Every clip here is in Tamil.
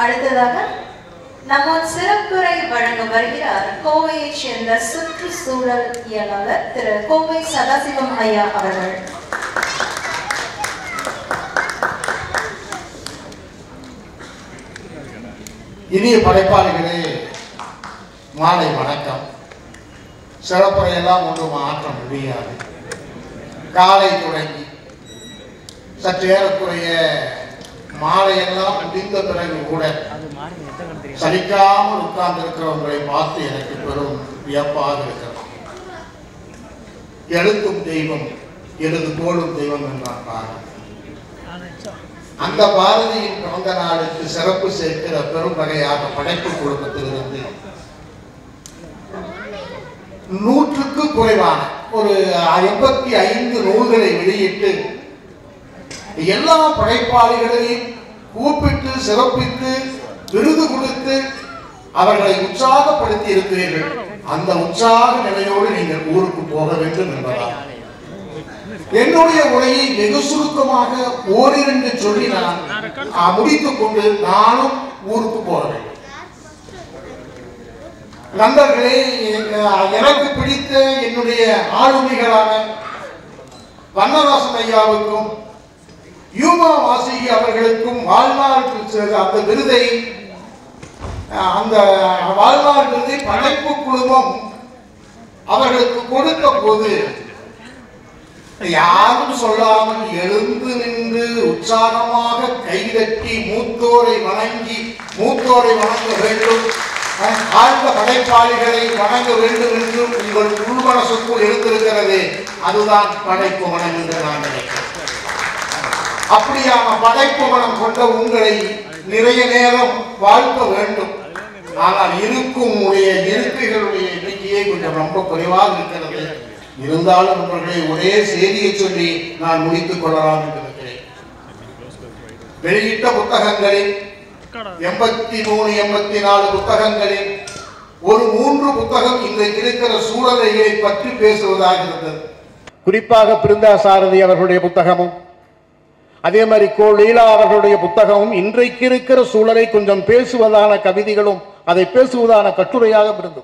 அடுத்ததாக நம்ம சிறப்புரை வழங்க வருகிறார் கோவையைச் சேர்ந்த சுற்றுச்சூழல் இயலாளர் திரு கோவை சதாசிவம் ஐயா அவர்கள் இனிய படைப்பாளிகளே மாலை வணக்கம் சிறப்புரையெல்லாம் ஒன்றும் மாற்ற முடியாது காலை தொடங்கி சற்று ஏறக்குறைய மாலையெல்லாம் முடிந்த பிறகு கூட சலிக்காமல் உட்கார்ந்து இருக்கிறவங்களை பார்த்து எனக்கு பெரும் வியப்பாக இருக்கிறது எழுத்தும் தெய்வம் எழுது போலும் தெய்வம் என்றான் பாரதி அந்த பாரதியின் பிறந்த நாளுக்கு சிறப்பு சேர்க்கிற பெரும் வகையாக படைப்பு குழுமத்திலிருந்து நூற்றுக்கு குறைவான ஒரு எண்பத்தி ஐந்து நூல்களை வெளியிட்டு எல்லா படைப்பாளிகளையும் கூப்பிட்டு சிறப்பித்து விருது கொடுத்து அவர்களை உற்சாகப்படுத்தி இருக்கிறீர்கள் அந்த உற்சாக நிலையோடு நீங்கள் ஊருக்கு போக வேண்டும் என்பதால் என்னுடைய உரையை வெகு சுருக்கமாக ஓரிரண்டு சொல்லி நான் ஆ, முடித்துக் கொண்டு நானும் ஊருக்கு போக வேண்டும் நண்பர்களே எ- எனக்கு பிடித்த என்னுடைய ஆளுமைகளான வண்ணதாசன் ஐயாவுக்கும் யூமா வாசிகி அவர்களுக்கும் வாழ்நாள் அந்த விருதை அஹ், அந்த வாழ்நாள் விருதை படைப்பு குழுமம் அவர்களுக்கு கொடுத்த போது யாரும் சொல்லாமல் எழுந்து நின்று உற்சாகமாக கைதட்டி மூத்தோரை வணங்கி மூத்தோரை வணங்க வேண்டும் அஹ், ஆழ்ந்த படைப்பாளிகளை வணங்க வேண்டும் என்று உங்கள் உள்மனசுக்குள் எழுந்திருக்கிறது அதுதான் படைப்பு மனம் என்று நான் நினைக்கிறேன் அப்படியான படைப்பு மனம் கொண்ட உங்களை நிறைய நேரம் வாழ்த்த வேண்டும் ஆனால் இருக்கும் உடைய இருக்கைகளுடைய எண்ணிக்கையே கொஞ்சம் ரொம்ப குறைவாக இருக்கிறது இருந்தாலும் உங்களுடைய ஒரே செய்தியை சொல்லி நான் முடித்துக் கொள்ளலாம் என்று இருக்கிறேன் வெளியிட்ட புத்தகங்களில் எண்பத்தி மூணு எண்பத்தி நாலு புத்தகங்களில் ஒரு மூன்று புத்தகம் இன்றைக்கு இருக்கிற சூழலைகளை பற்றி பேசுவதாக இருந்தது குறிப்பாக பிருந்தா சாரதி அவர்களுடைய புத்தகமும் அதே மாதிரி கோ லீலா அவர்களுடைய புத்தகமும் இன்றைக்கு இருக்கிற சூழலை கொஞ்சம் பேசுவதான கவிதைகளும் அதை பேசுவதான கட்டுரையாக இருந்தது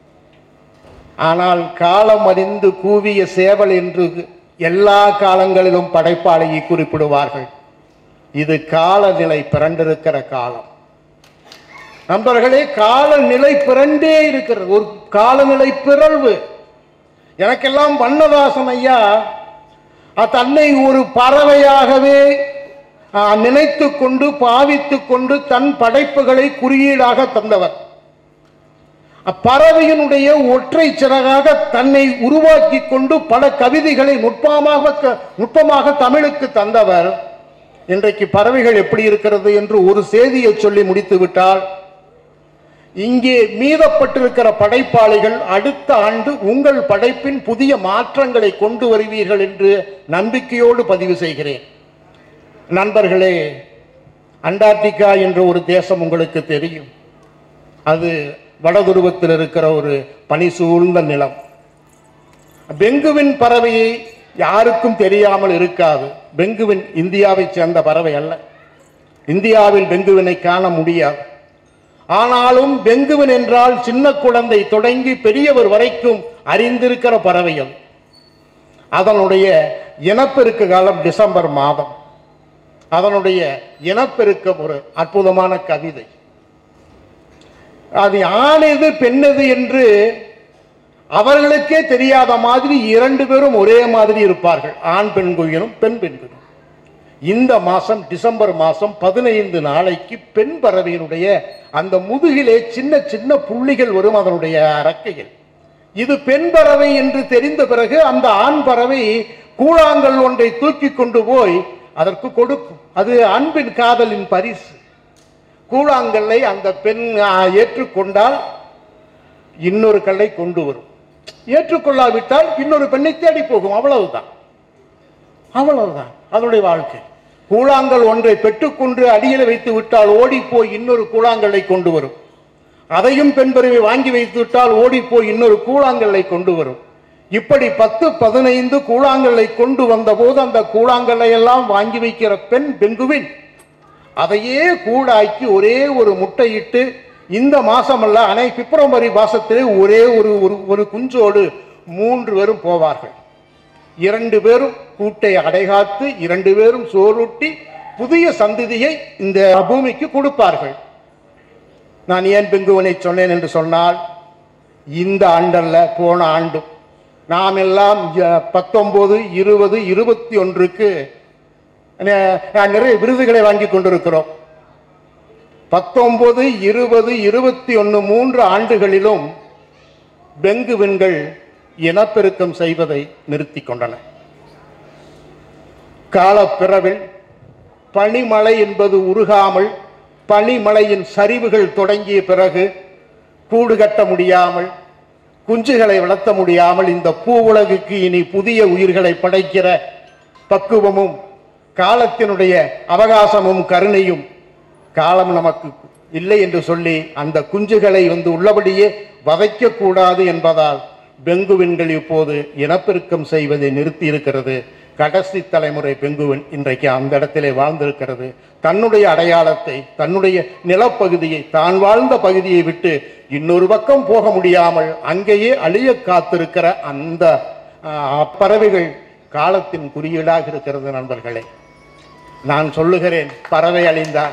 ஆனால் காலம் அறிந்து கூவிய சேவல் என்று எல்லா காலங்களிலும் படைப்பாளியை குறிப்பிடுவார்கள் இது காலநிலை பிறண்டிருக்கிற காலம் நண்பர்களே காலநிலை பிறண்டே இருக்கிறது ஒரு காலநிலை பிறழ்வு எனக்கெல்லாம் வண்ணதாசன் ஐயா அஹ், தன்னை ஒரு பறவையாகவே நினைத்து கொண்டு பாவித்து கொண்டு தன் படைப்புகளை குறியீடாக தந்தவர் அப்பறவையினுடைய ஒற்றை சிறகாக தன்னை உருவாக்கி கொண்டு பல கவிதைகளை நுட்பமாக க- நுட்பமாக தமிழுக்கு தந்தவர் இன்றைக்கு பறவைகள் எப்படி இருக்கிறது என்று ஒரு செய்தியை சொல்லி முடித்து விட்டால் இங்கே மீதப்பட்டிருக்கிற படைப்பாளிகள் அடுத்த ஆண்டு உங்கள் படைப்பின் புதிய மாற்றங்களை கொண்டு வருவீர்கள் என்று நம்பிக்கையோடு பதிவு செய்கிறேன் நண்பர்களே அண்டார்டிகா என்ற ஒரு தேசம் உங்களுக்கு தெரியும் அது வடதுருவத்தில் இருக்கிற ஒரு பனி சூழ்ந்த நிலம் பெங்குவின் பறவையை யாருக்கும் தெரியாமல் இருக்காது பெங்குவின் இந்தியாவைச் சேர்ந்த பறவை அல்ல இந்தியாவில் பெங்குவினை காண முடியாது ஆனாலும் பெங்குவின் என்றால் சின்ன குழந்தை தொடங்கி பெரியவர் வரைக்கும் அறிந்திருக்கிற பறவை அது அதனுடைய இனப்பெருக்க காலம் டிசம்பர் மாதம் அதனுடைய இனப்பெருக்கம் ஒரு அற்புதமான கவிதை அது ஆணெது பெண்ணெது என்று அவர்களுக்கே தெரியாத மாதிரி இரண்டு பேரும் ஒரே மாதிரி இருப்பார்கள் ஆண் பெண் குயிலும் பெண் பெண் குயிலும் இந்த மாசம் டிசம்பர் மாசம் பதினைந்து நாளைக்கு பெண் பறவையினுடைய அந்த முதுகிலே சின்ன சின்ன புள்ளிகள் வரும் அதனுடைய அரக்கையில் இது பெண் பறவை என்று தெரிந்த பிறகு அந்த ஆண் பறவை கூழாங்கல் ஒன்றை தூக்கி கொண்டு போய் அதற்கு கொடுக்கும் அது அன்பின் காதலின் பரிசு கூழாங்கல்லை அந்த பெண் ஆ, ஏற்றுக்கொண்டால் இன்னொரு கல்லை கொண்டு வரும் ஏற்றுக்கொள்ளாவிட்டால் இன்னொரு பெண்ணை தேடி போகும் அவ்வளவுதான் அவ்வளவுதான் அதனுடைய வாழ்க்கை கூழாங்கல் ஒன்றை பெற்றுக்கொண்டு அடியில் வைத்து விட்டால் ஓடி போய் இன்னொரு கூழாங்கல்லை கொண்டு வரும் அதையும் பெண்பருவை வாங்கி வைத்து விட்டால் ஓடி போய் இன்னொரு கூழாங்கல்லை கொண்டு வரும் இப்படி பத்து பதினைந்து கூழாங்கல்லை கொண்டு வந்தபோது அந்த கூழாங்கல்லை எல்லாம் வாங்கி வைக்கிற பெண் பெங்குவின் அதையே கூடாக்கி ஒரே ஒரு முட்டையிட்டு இந்த மாசமல்ல அனை பிப்ரவரி மாசத்திலே ஒரே ஒரு ஒரு ஒரு குஞ்சோடு மூன்று பேரும் போவார்கள் இரண்டு பேரும் கூட்டை அடைகாத்து இரண்டு பேரும் சோறுட்டி புதிய சந்ததியை இந்த பூமிக்கு கொடுப்பார்கள் நான் ஏன் பெங்குவனை சொன்னேன் என்று சொன்னால் இந்த ஆண்டல்ல போன ஆண்டும் நாம் எல்லாம் ஜ- பத்தொன்பது இருபது இருபத்தி ஒன்றுக்கு நெ- நிறைய விருதுகளை வாங்கி கொண்டிருக்கிறோம் பத்தொன்பது இருபது இருபத்தி ஒன்று மூன்று ஆண்டுகளிலும் பெங்குவின்கள் இனப்பெருக்கம் செய்வதை நிறுத்தி கொண்டன காலப்பிறவில் பனிமழை என்பது உருகாமல் பனிமழையின் சரிவுகள் தொடங்கிய பிறகு கூடு கட்ட முடியாமல் குஞ்சுகளை வளர்த்த முடியாமல் இந்த பூ உலகுக்கு இனி புதிய உயிர்களை படைக்கிற பக்குவமும் காலத்தினுடைய அவகாசமும் கருணையும் காலம் நமக்கு இல்லை என்று சொல்லி அந்த குஞ்சுகளை வந்து உள்ளபடியே வதைக்க கூடாது என்பதால் பெங்குவின்கள் இப்போது இனப்பெருக்கம் செய்வதை நிறுத்தி இருக்கிறது கடைசி தலைமுறை பெங்குவின் இன்றைக்கு அந்த இடத்திலே வாழ்ந்திருக்கிறது தன்னுடைய அடையாளத்தை தன்னுடைய நிலப்பகுதியை தான் வாழ்ந்த பகுதியை விட்டு இன்னொரு பக்கம் போக முடியாமல் அங்கேயே அழிய காத்திருக்கிற அந்த ஆஹ், பறவைகள் காலத்தின் குறியீடாக இருக்கிறது நண்பர்களே நான் சொல்லுகிறேன் பறவை அழிந்தால்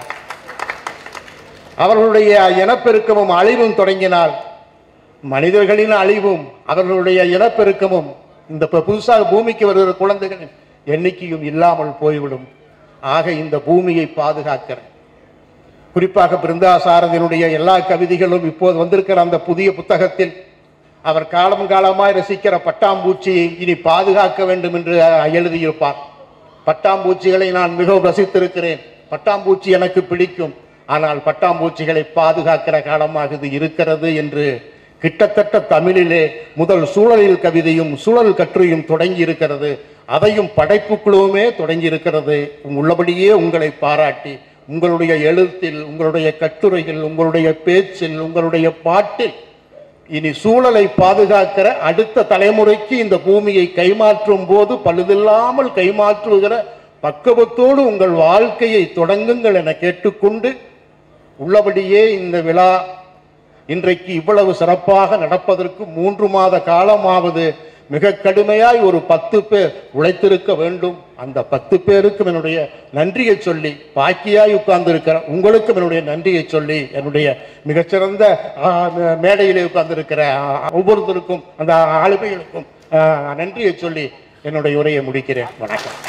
அவர்களுடைய இனப்பெருக்கமும் அழிவும் தொடங்கினால் மனிதர்களின் அழிவும் அவர்களுடைய இனப்பெருக்கமும் இந்த இப்ப புதுசாக பூமிக்கு வருகிற குழந்தைகளின் எண்ணிக்கையும் இல்லாமல் போய்விடும் ஆக இந்த பூமியை பாதுகாக்கிற குறிப்பாக பிருந்தாசாரதியினுடைய எல்லா கவிதைகளும் இப்போது வந்திருக்கிற அந்த புதிய புத்தகத்தில் அவர் காலம் காலமாய் ரசிக்கிற பட்டாம்பூச்சியை இனி பாதுகாக்க வேண்டும் என்று அஹ், எழுதியிருப்பார் பட்டாம்பூச்சிகளை நான் மிகவும் ரசித்திருக்கிறேன் பட்டாம்பூச்சி எனக்கு பிடிக்கும் ஆனால் பட்டாம்பூச்சிகளை பாதுகாக்கிற காலமாக இது இருக்கிறது என்று கிட்டத்தட்ட தமிழிலே முதல் சூழலில் கவிதையும் சூழல் கட்டுரையும் தொடங்கி இருக்கிறது அதையும் படைப்புக்குழுவுமே தொடங்கி இருக்கிறது உள்ளபடியே உங்களை பாராட்டி உங்களுடைய எழுத்தில் உங்களுடைய கட்டுரையில் உங்களுடைய பேச்சில் உங்களுடைய பாட்டில் இனி சூழலை பாதுகாக்கிற அடுத்த தலைமுறைக்கு இந்த பூமியை கைமாற்றும் போது பழுதில்லாமல் கைமாற்றுகிற பக்குவத்தோடு உங்கள் வாழ்க்கையை தொடங்குங்கள் என கேட்டுக்கொண்டு உள்ளபடியே இந்த விழா இன்றைக்கு இவ்வளவு சிறப்பாக நடப்பதற்கு மூன்று மாத காலமாவது மிக கடுமையாய் ஒரு பத்து பேர் உழைத்திருக்க வேண்டும் அந்த பத்து பேருக்கும் என்னுடைய நன்றியை சொல்லி பாக்கியாய் உட்கார்ந்திருக்கிற உங்களுக்கும் என்னுடைய நன்றியை சொல்லி என்னுடைய மிகச்சிறந்த ஆ, மேடையிலே உட்கார்ந்திருக்கிற ஆ, ஒவ்வொருத்தருக்கும் அந்த ஆளுமைகளுக்கும் ஆ, நன்றியை சொல்லி என்னுடைய உரையை முடிக்கிறேன் வணக்கம்